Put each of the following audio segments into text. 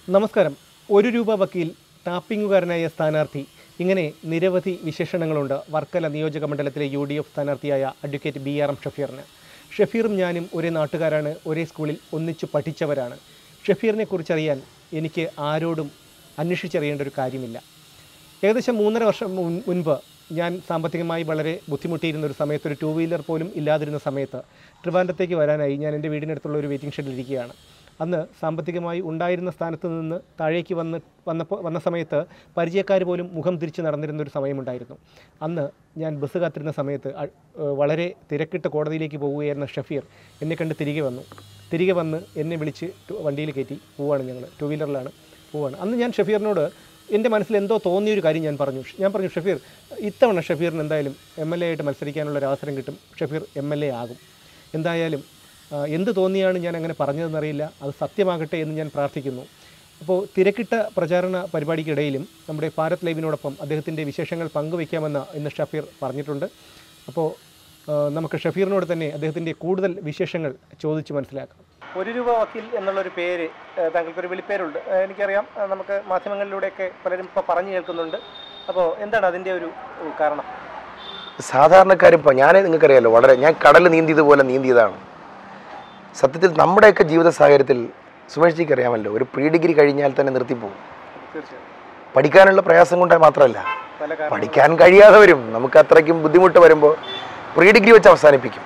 നമസ്കാരം ഒരു രൂപ വക്കീൽ ടാപ്പിങ്ങുകാരനായ സ്ഥാനാർത്ഥി ഇങ്ങനെ നിരവധി വിശേഷണങ്ങളുണ്ട് വർക്കല നിയോജക മണ്ഡലത്തിലെ യു ഡി എഫ് സ്ഥാനാർത്ഥിയായ അഡ്വക്കേറ്റ് ബി ആർ എം ഷഫീറിന് ഷഫീറും ഞാനും ഒരേ നാട്ടുകാരാണ് ഒരേ സ്കൂളിൽ ഒന്നിച്ചു പഠിച്ചവരാണ് ഷഫീറിനെ കുറിച്ചറിയാൻ എനിക്ക് ആരോടും അന്വേഷിച്ചറിയേണ്ട ഒരു കാര്യമില്ല ഏകദേശം മൂന്നര വർഷം മുൻ- മുൻപ് ഞാൻ സാമ്പത്തികമായി വളരെ ബുദ്ധിമുട്ടിയിരുന്ന ഒരു സമയത്ത് ഒരു ടൂ വീലർ പോലും ഇല്ലാതിരുന്ന സമയത്ത് ട്രിവാൻഡത്തേക്ക് വരാനായി ഞാൻ എൻ്റെ വീടിനടുത്തുള്ള ഒരു വെയിറ്റിംഗ് ഷെഡിൽ ഇരിക്കുകയാണ് അന്ന് സാമ്പത്തികമായി ഉണ്ടായിരുന്ന സ്ഥാനത്ത് നിന്ന് താഴേക്ക് വന്ന് വന്നപ്പോൾ വന്ന സമയത്ത് പരിചയക്കാർ പോലും മുഖം തിരിച്ച് നടന്നിരുന്ന ഒരു സമയമുണ്ടായിരുന്നു അന്ന് ഞാൻ ബസ് കാത്തിരുന്ന സമയത്ത് അ- ഏഹ് വളരെ തിരക്കിട്ട കോടതിയിലേക്ക് പോവുകയായിരുന്ന ഷഫീർ എന്നെ കണ്ട് തിരികെ വന്നു തിരികെ വന്ന് എന്നെ വിളിച്ച് ടു- വണ്ടിയിൽ കയറ്റി പോവാണ് ഞങ്ങൾ ടൂ വീലറിലാണ് പോവാണ് അന്ന് ഞാൻ ഷഫീറിനോട് എൻ്റെ മനസ്സിൽ എന്തോ തോന്നിയൊരു കാര്യം ഞാൻ പറഞ്ഞു ഞാൻ പറഞ്ഞു ഷഫീർ ഇത്തവണ ഷഫീറിന് എന്തായാലും എം എൽ എ ആയിട്ട് മത്സരിക്കാനുള്ള ഒരു അവസരം കിട്ടും ഷഫീർ എം എൽ എ ആകും എന്തായാലും ആ, എന്ത് തോന്നിയാണ് ഞാൻ അങ്ങനെ പറഞ്ഞതെന്നറിയില്ല അത് സത്യമാകട്ടെ എന്ന് ഞാൻ പ്രാർത്ഥിക്കുന്നു അപ്പോൾ തിരക്കിട്ട പ്രചാരണ പരിപാടിക്കിടയിലും നമ്മുടെ ഭാരത് ലൈവിനോടൊപ്പം അദ്ദേഹത്തിൻ്റെ വിശേഷങ്ങൾ പങ്കുവയ്ക്കാമെന്ന് ഇന്ന് ഷഫീർ പറഞ്ഞിട്ടുണ്ട് അപ്പോൾ ആ, നമുക്ക് ഷഫീറിനോട് തന്നെ അദ്ദേഹത്തിൻ്റെ കൂടുതൽ വിശേഷങ്ങൾ ചോദിച്ച് മനസ്സിലാക്കാം ഒരു രൂപ വക്കീൽ എന്നുള്ളൊരു പേര് താങ്കൾക്കൊരു വിളിപ്പേരുണ്ട് എനിക്കറിയാം നമുക്ക് മാധ്യമങ്ങളിലൂടെയൊക്കെ പലരും ഇപ്പോൾ പറഞ്ഞു കേൾക്കുന്നുണ്ട് അപ്പോൾ എന്താണ് അതിൻ്റെ ഒരു കാരണം സാധാരണക്കാരും ഇപ്പോൾ ഞാൻ നിങ്ങൾക്കറിയാലോ വളരെ ഞാൻ കടൽ നീന്തിയതുപോലെ നീന്തിയതാണ് സത്യത്തിൽ നമ്മുടെയൊക്കെ ജീവിത സാഹചര്യത്തിൽ സുമേഷ് ജിക്ക് അറിയാമല്ലോ ഒരു പ്രീ ഡിഗ്രി കഴിഞ്ഞാൽ തന്നെ നിർത്തിപ്പോകും തീർച്ചയായും പഠിക്കാനുള്ള പ്രയാസം കൊണ്ട് മാത്രമല്ല പല കാരണം പഠിക്കാൻ കഴിയാതെ വരും നമുക്ക് അത്രയ്ക്കും ബുദ്ധിമുട്ട് വരുമ്പോൾ പ്രീ ഡിഗ്രി വെച്ച് അവസാനിപ്പിക്കും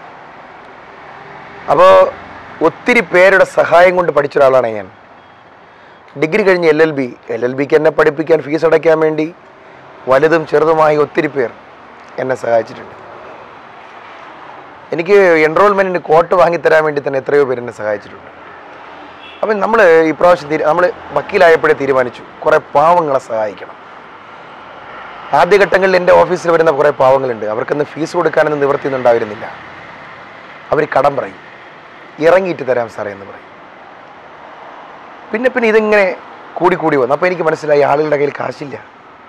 അപ്പോൾ ഒത്തിരി പേരുടെ സഹായം കൊണ്ട് പഠിച്ച ഒരാളാണ് ഞാൻ ഡിഗ്രി കഴിഞ്ഞ് L L B L L ബിക്ക് എന്നെ പഠിപ്പിക്കാൻ ഫീസ് അടയ്ക്കാൻ വേണ്ടി വലുതും ചെറുതുമായി ഒത്തിരി പേർ എന്നെ സഹായിച്ചിട്ടുണ്ട് എനിക്ക് എൻറോൾമെൻറ്റിന് കോട്ട് വാങ്ങിത്തരാൻ വേണ്ടി തന്നെ എത്രയോ പേര് എന്നെ സഹായിച്ചിട്ടുണ്ട് അപ്പം നമ്മൾ ഇപ്രാവശ്യം തീരു നമ്മൾ വക്കീലായപ്പോഴേ തീരുമാനിച്ചു കുറേ പാവങ്ങളെ സഹായിക്കണം ആദ്യഘട്ടങ്ങളിൽ എൻ്റെ ഓഫീസിൽ വരുന്ന കുറേ പാവങ്ങളുണ്ട് അവർക്കൊന്ന് ഫീസ് കൊടുക്കാനൊന്നും നിവൃത്തിയൊന്നും ഉണ്ടായിരുന്നില്ല അവർ കടം പറയും ഇറങ്ങിയിട്ട് തരാം സാറേ എന്ന് പറയും പിന്നെ പിന്നെ ഇതിങ്ങനെ കൂടി കൂടി വന്നു അപ്പോൾ എനിക്ക് മനസ്സിലായി ആളുകളുടെ കയ്യിൽ കാശില്ല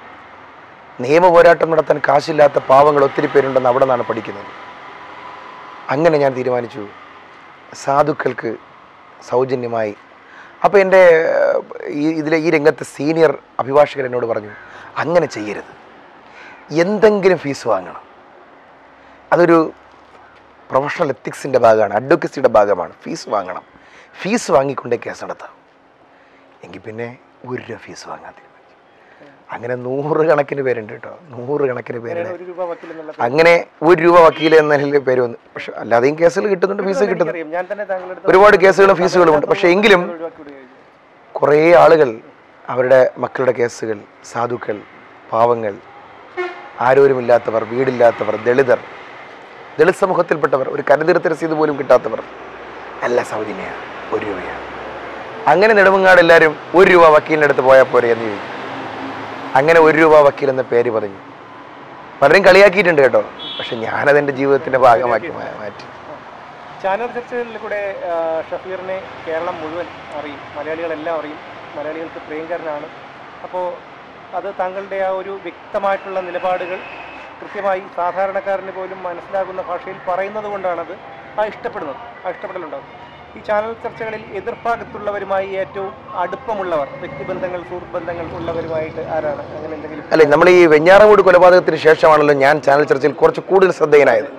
നിയമ പോരാട്ടം നടത്താൻ കാശില്ലാത്ത പാവങ്ങൾ ഒത്തിരി പേരുണ്ടെന്ന് അവിടെ നിന്നാണ് പഠിക്കുന്നത് അങ്ങനെ ഞാൻ തീരുമാനിച്ചു സാധുക്കൾക്ക് സൗജന്യമായി അപ്പോൾ എൻ്റെ ഈ ഇതിലെ ഈ രംഗത്തെ സീനിയർ അഭിഭാഷകർ എന്നോട് പറഞ്ഞു അങ്ങനെ ചെയ്യരുത് എന്തെങ്കിലും ഫീസ് വാങ്ങണം അതൊരു പ്രൊഫഷണൽ എത്തിക്സിൻ്റെ ഭാഗമാണ് അഡ്വക്കസിയുടെ ഭാഗമാണ് ഫീസ് വാങ്ങണം ഫീസ് വാങ്ങിക്കൊണ്ടേ കേസ് നടത്താം എങ്കിൽ പിന്നെ ഒരു രൂപ ഫീസ് വാങ്ങാൻ തീരുമാനിച്ചു അങ്ങനെ നൂറ് കണക്കിന് പേരുണ്ട് കേട്ടോ നൂറ് കണക്കിന് പേരുണ്ട് ഒരു രൂപ വക്കീൽ എന്നുള്ള അങ്ങനെ ഒരു രൂപ വക്കീൽ എന്ന നിലയിൽ പേര് വന്നു പക്ഷെ അല്ലാതെയും കേസുകൾ കിട്ടുന്നുണ്ട് ഫീസ് കിട്ടുന്നു അറിയാം ഞാൻ തന്നെ താങ്കളുടെ ഒരുപാട് കേസുകളും ഫീസുകളും ഉണ്ട് പക്ഷേ എങ്കിലും കുറേ ആളുകൾ അവരുടെ മക്കളുടെ കേസുകൾ സാധുക്കൾ പാവങ്ങൾ ആരോരുമില്ലാത്തവർ വീടില്ലാത്തവർ ദളിതർ ദളിത് സമൂഹത്തിൽപ്പെട്ടവർ ഒരു കരുതിരുത്ത രസീത് പോലും കിട്ടാത്തവർ നല്ല സൗജന്യമാണ് ഒരു രൂപയാണ് അങ്ങനെ നെടുമങ്ങാട് എല്ലാവരും ഒരു രൂപ വക്കീലിൻ്റെ അടുത്ത് പോയാൽ പോരെ എന്ന് ചോദിക്കും അങ്ങനെ ഒരു രൂപ വക്കീൽ എന്ന പേര് പറഞ്ഞു പലരും കളിയാക്കിയിട്ടുണ്ട് കേട്ടോ പക്ഷെ ഞാനതെൻ്റെ ജീവിതത്തിൻ്റെ ഭാഗമാക്കി മാ- മാറ്റി ചാനൽ ചർച്ചകളിൽ കൂടെ ആ, ഷഫീറിനെ കേരളം മുഴുവൻ അറിയും മലയാളികളെല്ലാം അറിയും മലയാളികൾക്ക് പ്രിയങ്കരനാണ് അപ്പോൾ അത് താങ്കളുടെ ആ ഒരു വ്യക്തമായിട്ടുള്ള നിലപാടുകൾ കൃത്യമായി സാധാരണക്കാരന് പോലും മനസ്സിലാകുന്ന ഭാഷയിൽ പറയുന്നത് കൊണ്ടാണത് ആ ഇഷ്ടപ്പെടുന്നത് ആ ഇഷ്ടപ്പെടലുണ്ടാകും ഈ ചാനൽ ചർച്ചകളിൽ എതിർഭാഗത്തുള്ളവരുമായി ഏറ്റവും അടുപ്പമുള്ളവർ വ്യക്തിബന്ധങ്ങൾ സുഹൃത്ത് ബന്ധങ്ങൾ ഉള്ളവരുമായിട്ട് ആരാണ് അങ്ങനെ എന്തെങ്കിലും അല്ലെ നമ്മൾ ഈ വെഞ്ഞാറമൂട് കൊലപാതകത്തിന് ശേഷമാണല്ലോ ഞാൻ ചാനൽ ചർച്ചയിൽ കുറച്ച് കൂടുതൽ ശ്രദ്ധേയനായത്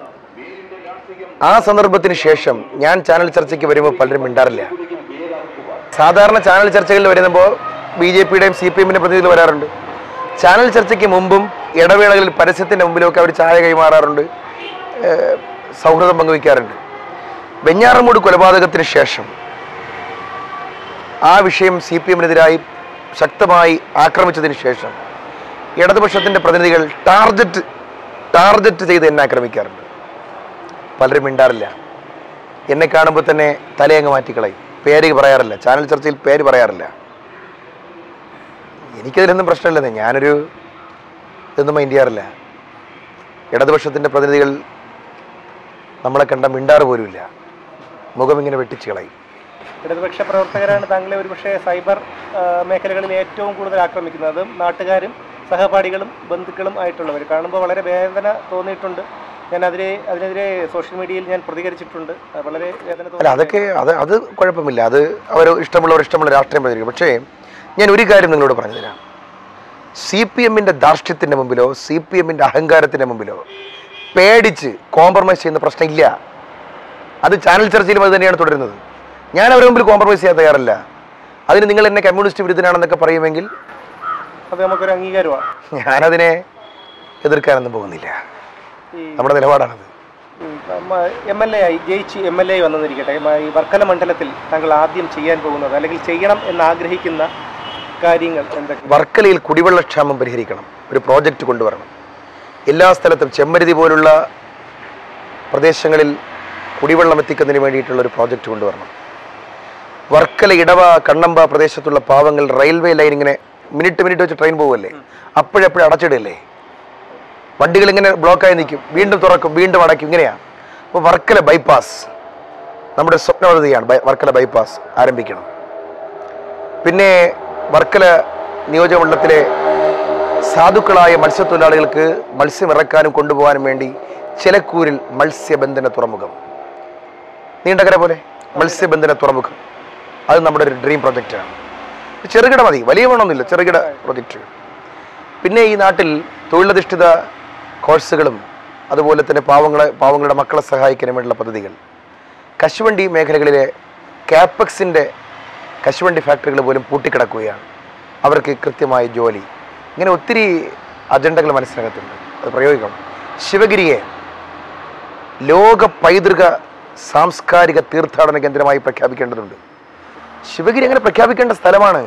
ആ സന്ദർഭത്തിന് ശേഷം ഞാൻ ചാനൽ ചർച്ചയ്ക്ക് വരുമ്പോൾ പലരും മിണ്ടാറില്ല സാധാരണ ചാനൽ ചർച്ചകളിൽ വരുമ്പോൾ ബി ജെ പിയുടെയും സി പി എമ്മിൻ്റെ പ്രതിനിധികൾ വരാറുണ്ട് ചാനൽ ചർച്ചയ്ക്ക് മുമ്പും ഇടവേളകളിൽ പരസ്യത്തിൻ്റെ മുമ്പിലൊക്കെ അവർ ചായ കൈമാറാറുണ്ട് ഏഹ് സൗഹൃദം പങ്കുവയ്ക്കാറുണ്ട് വെഞ്ഞാറമൂട് കൊലപാതകത്തിന് ശേഷം ആ വിഷയം സി പി എമ്മിനെതിരായി ശക്തമായി ആക്രമിച്ചതിന് ശേഷം ഇടതുപക്ഷത്തിൻ്റെ പ്രതിനിധികൾ ടാർജറ്റ് ടാർജറ്റ് ചെയ്ത് എന്നെ ആക്രമിക്കാറുണ്ട് പലരും മിണ്ടാറില്ല എന്നെ കാണുമ്പോൾ തന്നെ തലയങ്ങ് മാറ്റിക്കളയും പേര് പറയാറില്ല ചാനൽ ചർച്ചയിൽ പേര് പറയാറില്ല എനിക്കതിലൊന്നും പ്രശ്നമില്ലെന്നേ ഞാനൊരു ഇതൊന്നും മൈൻഡ് ചെയ്യാറില്ല ഇടതുപക്ഷത്തിൻ്റെ പ്രതിനിധികൾ നമ്മളെ കണ്ട മിണ്ടാറ് പോലുമില്ല മുഖം ഇങ്ങനെ വെട്ടിച്ച് കളയും ഇടതുപക്ഷ പ്രവർത്തകരാണ് താങ്കളെ ഒരുപക്ഷെ സൈബർ ആ, മേഖലകളിൽ ഏറ്റവും കൂടുതൽ ആക്രമിക്കുന്നത് അതും നാട്ടുകാരും സഹപാഠികളും ബന്ധുക്കളും ആയിട്ടുള്ളവർ കാണുമ്പോൾ വളരെ വേദന തോന്നിയിട്ടുണ്ട് ഞാൻ അതിനെ അതിനെതിരെ സോഷ്യൽ മീഡിയയിൽ ഞാൻ പ്രതികരിച്ചിട്ടുണ്ട് അത് വളരെ വേദന അല്ല തോന്നുന്നു അതൊക്കെ അത് അത് കുഴപ്പമില്ല അത് അവർ ഇഷ്ടമുള്ളവർ ഇഷ്ടമുള്ള രാഷ്ട്രീയം പ്രതികരിക്കും പക്ഷേ ഞാൻ ഒരു കാര്യം നിങ്ങളോട് പറഞ്ഞു തരാം സി പി എമ്മിൻ്റെ ധാർഷ്ട്യത്തിൻ്റെ മുമ്പിലോ സി പി എമ്മിൻ്റെ അഹങ്കാരത്തിൻ്റെ മുമ്പിലോ പേടിച്ച് കോംപ്രമൈസ് ചെയ്യുന്ന പ്രശ്നമില്ല അത് ചാനൽ ചർച്ചയിലും അത് തന്നെയാണ് തുടരുന്നത് ഞാൻ അവരുടെ മുമ്പിൽ കോംപ്രമൈസ് ചെയ്യാൻ തയ്യാറല്ല അതിന് നിങ്ങൾ എന്നെ കമ്മ്യൂണിസ്റ്റ് വിരുദ്ധനാണെന്നൊക്കെ പറയുമെങ്കിൽ അത് നമുക്കൊരു അംഗീകാരമാണ് ഞാനതിനെ എതിർക്കാനൊന്നും പോകുന്നില്ല ഈ നമ്മുടെ നിലപാടാണത് എം എൽ എ ആയി ജയിച്ച് എം എൽ എ വന്നെന്നിരിക്കട്ടെ മ- ഈ വർക്കല മണ്ഡലത്തിൽ താങ്കൾ ആദ്യം ചെയ്യാൻ പോകുന്നത് അല്ലെങ്കിൽ ചെയ്യണം എന്ന് ആഗ്രഹിക്കുന്ന കാര്യങ്ങൾ എന്തൊക്കെ വർക്കലയിൽ കുടിവെള്ളക്ഷാമം പരിഹരിക്കണം ഒരു പ്രോജക്റ്റ് കൊണ്ടുവരണം എല്ലാ സ്ഥലത്തും ചെമ്മരുതി പോലുള്ള പ്രദേശങ്ങളിൽ കുടിവെള്ളം എത്തിക്കുന്നതിന് വേണ്ടിയിട്ടുള്ള ഒരു പ്രോജക്റ്റ് കൊണ്ടുവരണം വർക്കല ഇടവ കണ്ണമ്പ പ്രദേശത്തുള്ള പാവങ്ങൾ റെയിൽവേ ലൈൻ ഇങ്ങനെ മിനിറ്റ് മിനിറ്റ് വെച്ച് ട്രെയിൻ പോകുമല്ലേ അപ്പോഴപ്പോഴും അടച്ചിടില്ലേ വണ്ടികൾ ഇങ്ങനെ ബ്ലോക്കായി നിൽക്കും വീണ്ടും തുറക്കും വീണ്ടും അടയ്ക്കും ഇങ്ങനെയാണ് അപ്പോൾ വർക്കല ബൈപ്പാസ് നമ്മുടെ സ്വപ്ന പദ്ധതിയാണ് ബൈ- വർക്കല ബൈപ്പാസ് ആരംഭിക്കണം പിന്നെ വർക്കല നിയോജകമണ്ഡലത്തിലെ സാധുക്കളായ മത്സ്യത്തൊഴിലാളികൾക്ക് മത്സ്യം ഇറക്കാനും കൊണ്ടുപോകാനും വേണ്ടി ചിലക്കൂരിൽ മത്സ്യബന്ധന തുറമുഖം നീണ്ടകര പോലെ മത്സ്യബന്ധന തുറമുഖം അത് നമ്മുടെ ഒരു ഡ്രീം പ്രൊജക്റ്റാണ് ചെറുകിട മതി വലിയ വേണമെന്നില്ല ചെറുകിട പ്രൊജക്റ്റ് പിന്നെ ഈ നാട്ടിൽ തൊഴിലധിഷ്ഠിത കോഴ്സുകളും അതുപോലെ തന്നെ പാവങ്ങളെ പാവങ്ങളുടെ മക്കളെ സഹായിക്കാനും വേണ്ടിയുള്ള പദ്ധതികൾ കശുവണ്ടി മേഖലകളിലെ കാപ്പക്സിൻ്റെ കശുവണ്ടി ഫാക്ടറികൾ പോലും പൂട്ടിക്കിടക്കുകയാണ് അവർക്ക് കൃത്യമായ ജോലി ഇങ്ങനെ ഒത്തിരി അജണ്ടകൾ മനസ്സിനകത്തുണ്ട് അത് പ്രയോഗിക്കണം ശിവഗിരിയെ ലോക പൈതൃക സാംസ്കാരിക തീർത്ഥാടന കേന്ദ്രമായി പ്രഖ്യാപിക്കേണ്ടതുണ്ട് ശിവഗിരി അങ്ങനെ പ്രഖ്യാപിക്കേണ്ട സ്ഥലമാണ്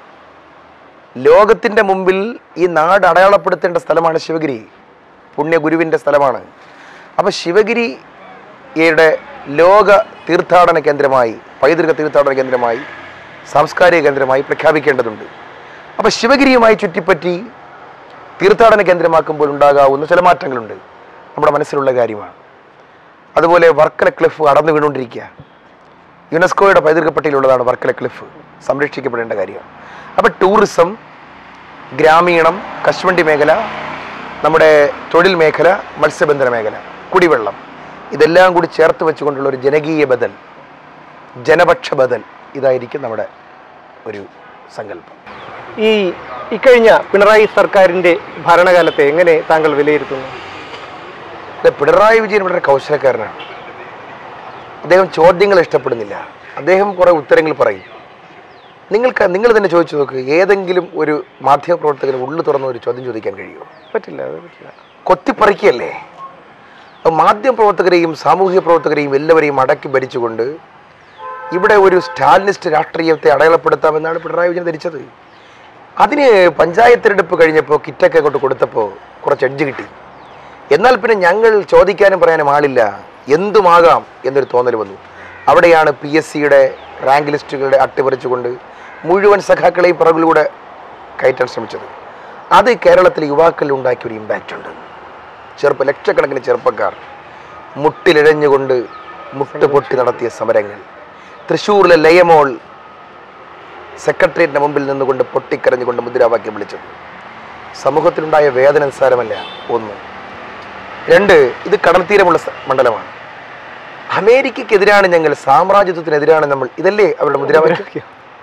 ലോകത്തിൻ്റെ മുമ്പിൽ ഈ നാട് അടയാളപ്പെടുത്തേണ്ട സ്ഥലമാണ് ശിവഗിരി പുണ്യഗുരുവിൻ്റെ സ്ഥലമാണ് അപ്പോൾ ശിവഗിരിയുടെ ലോക തീർത്ഥാടന കേന്ദ്രമായി പൈതൃക തീർത്ഥാടന കേന്ദ്രമായി സാംസ്കാരിക കേന്ദ്രമായി പ്രഖ്യാപിക്കേണ്ടതുണ്ട് അപ്പോൾ ശിവഗിരിയുമായി ചുറ്റിപ്പറ്റി തീർത്ഥാടന കേന്ദ്രമാക്കുമ്പോൾ ഉണ്ടാകാവുന്ന ചില മാറ്റങ്ങളുണ്ട് നമ്മുടെ മനസ്സിലുള്ള കാര്യമാണ് അതുപോലെ വർക്കല ക്ലിഫ് അടന്നു വീണുകൊണ്ടിരിക്കുക യുനെസ്കോയുടെ പൈതൃക പട്ടികയിലുള്ളതാണ് വർക്കല ക്ലിഫ് സംരക്ഷിക്കപ്പെടേണ്ട കാര്യമാണ് അപ്പോൾ ടൂറിസം ഗ്രാമീണം കശുവണ്ടി മേഖല നമ്മുടെ തൊഴിൽ മേഖല മത്സ്യബന്ധന മേഖല കുടിവെള്ളം ഇതെല്ലാം കൂടി ചേർത്ത് വെച്ചുകൊണ്ടുള്ള ഒരു ജനകീയ ബദൽ ജനപക്ഷ ബദൽ ഇതായിരിക്കും നമ്മുടെ ഒരു സങ്കല്പം ഈ ഇക്കഴിഞ്ഞ പിണറായി സർക്കാരിന്റെ ഭരണകാലത്തെ എങ്ങനെ താങ്കൾ വിലയിരുത്തുന്നു അല്ല, പിണറായി വിജയൻ വളരെ കൗശലക്കാരനാണ് അദ്ദേഹം ചോദ്യങ്ങൾ ഇഷ്ടപ്പെടുന്നില്ല അദ്ദേഹം കുറേ ഉത്തരങ്ങൾ പറയും നിങ്ങൾക്ക് നിങ്ങൾ തന്നെ ചോദിച്ചു നോക്ക് ഏതെങ്കിലും ഒരു മാധ്യമപ്രവർത്തകന് ഉള്ളു തുറന്ന ഒരു ചോദ്യം ചോദിക്കാൻ കഴിയുമോ പറ്റില്ല അത് പറ്റില്ല കൊത്തിപ്പറിക്കല്ലേ അപ്പോൾ മാധ്യമപ്രവർത്തകരെയും സാമൂഹിക പ്രവർത്തകരെയും എല്ലാവരെയും അടക്കി ഭരിച്ചുകൊണ്ട് ഇവിടെ ഒരു സ്റ്റാലിനിസ്റ്റ് രാഷ്ട്രീയത്തെ അടയാളപ്പെടുത്താമെന്നാണ് പിണറായി വിജയൻ ധരിച്ചത് അതിന് പഞ്ചായത്ത് തിരഞ്ഞെടുപ്പ് കഴിഞ്ഞപ്പോൾ കിറ്റൊക്കെ കൊണ്ട് കൊടുത്തപ്പോൾ കുറച്ച് എഡ്ജ് കിട്ടി എന്നാൽ പിന്നെ ഞങ്ങൾ ചോദിക്കാനും പറയാനും ആളില്ല എന്തുമാകാം എന്നൊരു തോന്നൽ വന്നു അവിടെയാണ് പി എസ് സിയുടെ റാങ്ക് ലിസ്റ്റുകളുടെ അട്ടിമറിച്ചുകൊണ്ട് മുഴുവൻ സഖാക്കളെയും പിറകിലൂടെ കയറ്റാൻ ശ്രമിച്ചത് അത് കേരളത്തിലെ യുവാക്കളിൽ ഉണ്ടാക്കിയ ഒരു ഇമ്പാക്റ്റ് ഉണ്ട് ചെറുപ്പ ലക്ഷക്കണക്കിന് ചെറുപ്പക്കാർ മുട്ടിലിഴഞ്ഞുകൊണ്ട് മുട്ട് പൊട്ടി നടത്തിയ സമരങ്ങൾ തൃശ്ശൂരിലെ ലയമോൾ സെക്രട്ടേറിയറ്റിന് മുമ്പിൽ നിന്നുകൊണ്ട് പൊട്ടിക്കരഞ്ഞുകൊണ്ട് മുദ്രാവാക്യം വിളിച്ചത് സമൂഹത്തിലുണ്ടായ വേദന നിസ്സാരമല്ല ഒന്ന് രണ്ട് ഇത് കടൽത്തീരമുള്ള സ- മണ്ഡലമാണ് അമേരിക്കക്കെതിരാണ് ഞങ്ങൾ സാമ്രാജ്യത്വത്തിനെതിരാണ് നമ്മൾ ഇതല്ലേ അവരുടെ മുദ്രാവാക്യം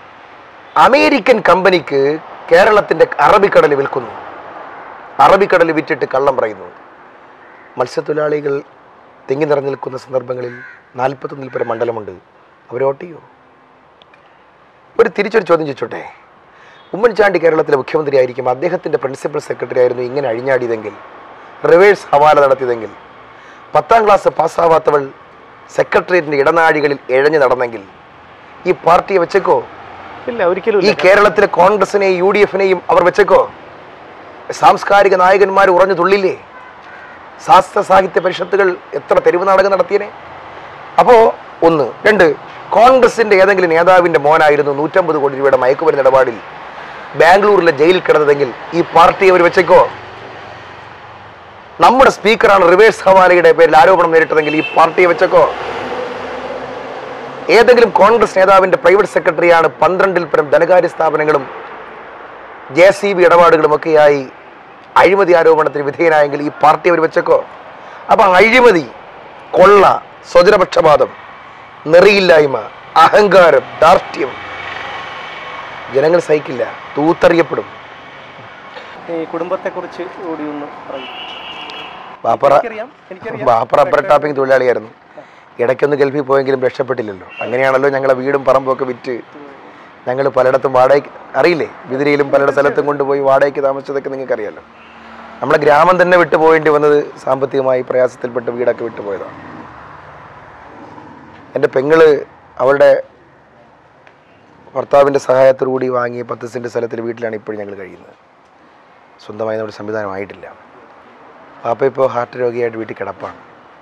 അമേരിക്കൻ കമ്പനിക്ക് കേരളത്തിന്റെ അറബിക്കടൽ വിൽക്കുന്നു അറബിക്കടൽ വിറ്റിട്ട് കള്ളം പറയുന്നു മത്സ്യത്തൊഴിലാളികൾ തിങ്ങി നിറഞ്ഞു നിൽക്കുന്ന സന്ദർഭങ്ങളിൽ നാൽപ്പത്തൊന്നിൽ പരം മണ്ഡലമുണ്ട് അവർ വോട്ട് ചെയ്യോ ഒരു തിരിച്ചൊരു ചോദ്യം ചോദിച്ചോട്ടെ ഉമ്മൻചാണ്ടി കേരളത്തിലെ മുഖ്യമന്ത്രി ആയിരിക്കും അദ്ദേഹത്തിൻ്റെ പ്രിൻസിപ്പൽ സെക്രട്ടറി ആയിരുന്നു ഇങ്ങനെ അഴിഞ്ഞാടിയതെങ്കിൽ റിവേഴ്സ് ഹവാല നടത്തിയതെങ്കിൽ പത്താം ക്ലാസ് പാസ്സാവാത്തവൾ സെക്രട്ടേറിയറ്റിൻ്റെ ഇടനാഴികളിൽ എഴഞ്ഞു നടന്നെങ്കിൽ ഈ പാർട്ടിയെ വെച്ചേക്കോ ഇല്ല ഒരിക്കലും ഈ ഇല്ല. കേരളത്തിലെ കോൺഗ്രസിനെയും യു ഡി എഫിനെയും അവർ വെച്ചേക്കോ സാംസ്കാരിക നായകന്മാർ ഉറഞ്ഞു തുള്ളില്ലേ ശാസ്ത്ര സാഹിത്യ പരിഷത്തുകൾ എത്ര തെരുവ് നാടകം നടത്തിയനെ അപ്പോൾ ഒന്ന് രണ്ട് കോൺഗ്രസിന്റെ ഏതെങ്കിലും നേതാവിന്റെ മോനായിരുന്നു നൂറ്റമ്പത് കോടി രൂപയുടെ മയക്കുമരുന്ന് ഇടപാടിൽ ബാംഗ്ലൂരിലെ ജയിലിൽ കിടന്നതെങ്കിൽ ഈ പാർട്ടി അവർ വെച്ചേക്കോ നമ്മുടെ സ്പീക്കറാണ് റിവേഴ്സ് ഹവാലയുടെ പേരിൽ ആരോപണം നേരിട്ടതെങ്കിൽ ഈ പാർട്ടിയെ വെച്ചേക്കോ ഏതെങ്കിലും കോൺഗ്രസ് നേതാവിന്റെ പ്രൈവറ്റ് സെക്രട്ടറിയാണ് പന്ത്രണ്ടിൽ പരം ധനകാര്യ സ്ഥാപനങ്ങളും ജെ സി ബി ഇടപാടുകളും ഒക്കെയായി അഴിമതി ആരോപണത്തിന് വിധേയനായെങ്കിൽ ഈ പാർട്ടി അവർ വെച്ചേക്കോ അപ്പം അഴിമതി കൊള്ള സ്വജനപക്ഷപാതം നെറിയില്ലായ്മ അഹങ്കാരം ധാർഷ്ട്യം ജനങ്ങൾ സഹിക്കില്ല തൂത്തറിയപ്പെടും ഈ കുടുംബത്തെക്കുറിച്ച് കൂടി ഒന്ന് പറയും ബാപ്പറ എനിക്കറിയാം എനിക്കറിയാം ബാപ്പ റബ്ബർ ടാപ്പിംഗ് തൊഴിലാളിയായിരുന്നു ഇടയ്ക്കൊന്ന് ഗൾഫിൽ പോയെങ്കിലും രക്ഷപ്പെട്ടില്ലല്ലോ അങ്ങനെയാണല്ലോ ഞങ്ങളെ വീടും പറമ്പും ഒക്കെ വിറ്റ് ഞങ്ങൾ പലയിടത്തും വാടകയ്ക്ക് അറിയില്ലേ ബിദിരയിലും പല സ്ഥലത്തും കൊണ്ടുപോയി വാടകയ്ക്ക് താമസിച്ചതൊക്കെ നിങ്ങൾക്ക് അറിയാലോ നമ്മളെ ഗ്രാമം തന്നെ വിട്ടു പോകേണ്ടി വന്നത് സാമ്പത്തികമായി പ്രയാസത്തിൽപ്പെട്ട് വീടൊക്കെ വിട്ടുപോയതാണ് എൻ്റെ പെങ്ങള് അവളുടെ ഭർത്താവിൻ്റെ സഹായത്തോടു കൂടി വാങ്ങിയ പത്ത് സെൻറ്റ് സ്ഥലത്തിൽ വീട്ടിലാണ് ഇപ്പോഴും ഞങ്ങൾ കഴിയുന്നത് സ്വന്തമായി നമ്മുടെ സംവിധാനമായിട്ടില്ല പാപ്പ ഇപ്പോൾ ഹാർട്ട് രോഗിയായിട്ട് വീട്ടിൽ കിടപ്പാണ്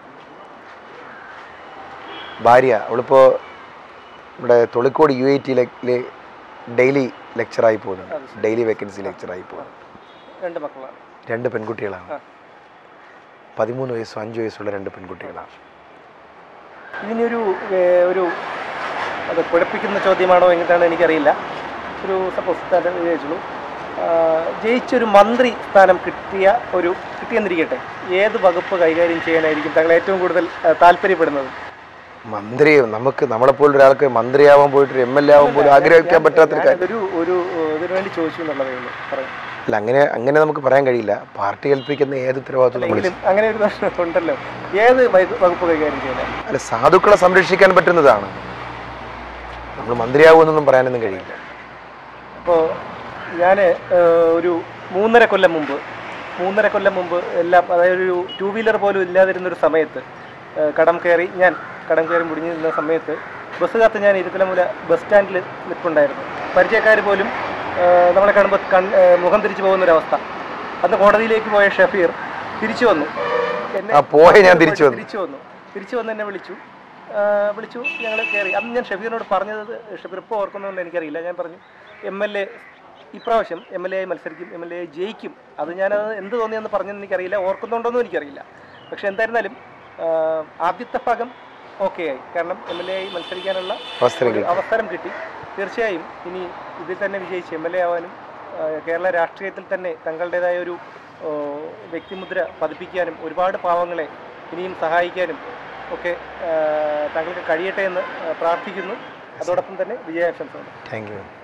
ഭാര്യ അവളിപ്പോൾ ഇവിടെ തൊളിക്കോട് യു ഐ ടിയിലെ ഡെയിലി ലെക്ചറായി പോകുന്നുണ്ട് ഡെയിലി വേക്കൻസി ലെക്ചറായി പോകുന്നു രണ്ട് മക്കളാണ് രണ്ട് പെൺകുട്ടികളാണ് ആ. പതിമൂന്ന് വയസ്സും അഞ്ച് വയസ്സുള്ള രണ്ട് പെൺകുട്ടികളാണ് ഇതിനൊരു ഏർ, ഒരു അത് കുഴപ്പിക്കുന്ന ചോദ്യമാണോ എങ്ങനെയാണ് എനിക്കറിയില്ല ഒരു സപ്പോസ് വിചാരിച്ചുള്ളൂ ആ, ജയിച്ചൊരു മന്ത്രി സ്ഥാനം കിട്ടിയ ഒരു കിട്ടിയെന്നിരിക്കട്ടെ ഏത് വകുപ്പ് കൈകാര്യം ചെയ്യാനായിരിക്കും താങ്കൾ ഏറ്റവും കൂടുതൽ ആ, താല്പര്യപ്പെടുന്നത് മന്ത്രി നമുക്ക് നമ്മളെപ്പോലുള്ള ഒരാൾക്ക് മന്ത്രിയാവാൻ പോയിട്ട് എം എൽ എ ആവാൻ പോലും ആഗ്രഹിക്കാൻ പറ്റാത്തൊരു കാര്യം ഒരു ഒരു ഇതിനു വേണ്ടി ചോദിച്ചു എന്നുള്ളതേ ഉള്ളൂ പറയും അല്ല അങ്ങനെ അങ്ങനെ നമുക്ക് പറയാൻ കഴിയില്ല പാർട്ടി ഏൽപ്പിക്കുന്ന ഏത് ഉത്തരവാദിത്വം നമ്മൾ എങ്കിലും അങ്ങനെ ഒരു പ്രശ്നം ഉണ്ടല്ലോ ഏത് വകുപ്പ് വകുപ്പ് കൈകാര്യം ചെയ്യാൻ അല്ല സാധുക്കളെ സംരക്ഷിക്കാൻ പറ്റുന്നതാണ് നമ്മൾ മന്ത്രിയാവുമെന്നൊന്നും പറയാനൊന്നും കഴിയില്ല അപ്പോൾ ഞാൻ ഒരു മൂന്നര കൊല്ലം മുമ്പ് മൂന്നര കൊല്ലം മുമ്പ് എല്ലാം അതായത് ഒരു ടൂ വീലർ പോലും ഇല്ലാതിരുന്നൊരു സമയത്ത് ഏഹ് കടം കയറി ഞാൻ കടം കയറി മുടിഞ്ഞിരുന്ന സമയത്ത് ബസ് കാത്ത് ഞാൻ ഇരുത്തലമുല ബസ് സ്റ്റാൻഡിൽ നിൽപ്പുണ്ടായിരുന്നു പരിചയക്കാർ പോലും ഏഹ് നമ്മളെ കാണുമ്പോൾ കൺ ഏഹ് മുഖം തിരിച്ചു പോകുന്നൊരവസ്ഥ അന്ന് കോടതിയിലേക്ക് പോയ ഷഫീർ തിരിച്ചു വന്നു എന്നെ ആ പോയ ഞാൻ തിരിച്ചു വന്നു തിരിച്ചു വന്നു തിരിച്ചു വന്ന് എന്നെ വിളിച്ചു ആ, വിളിച്ചു ഞങ്ങൾ കയറി അന്ന് ഞാൻ ഷഫീറിനോട് പറഞ്ഞത് ഷഫീർ ഇപ്പോൾ ഓർക്കുന്നുണ്ട് എനിക്കറിയില്ല ഞാൻ പറഞ്ഞു എം എൽ എ ഇപ്രാവശ്യം എം എൽ എ ആയി മത്സരിക്കും എം എൽ എ ജയിക്കും അത് ഞാനത് എന്ത് തോന്നിയെന്ന് പറഞ്ഞെന്ന് എനിക്കറിയില്ല ഓർക്കുന്നുണ്ടോന്നും എനിക്കറിയില്ല പക്ഷെ എന്തായിരുന്നാലും ആ, ആദ്യത്തെ ഭാഗം ഓക്കെ ആയി കാരണം എം എൽ എ ആയി മത്സരിക്കാനുള്ള അവസരം ഒരു കിട്ടി അവസരം കിട്ടി തീർച്ചയായും ഇനി ഇതിൽ തന്നെ വിജയിച്ച് എം എൽ എ ആവാനും ആ, കേരള രാഷ്ട്രീയത്തിൽ തന്നെ തങ്ങളുടേതായ ഒരു ഓ, വ്യക്തിമുദ്ര പതിപ്പിക്കാനും ഒരുപാട് പാവങ്ങളെ ഇനിയും സഹായിക്കാനും ഒക്കെ ആ, താങ്കൾക്ക് കഴിയട്ടെ എന്ന് ആ, പ്രാർത്ഥിക്കുന്നു അതോടൊപ്പം തന്നെ വിജയാശംസകൾ താങ്ക് യു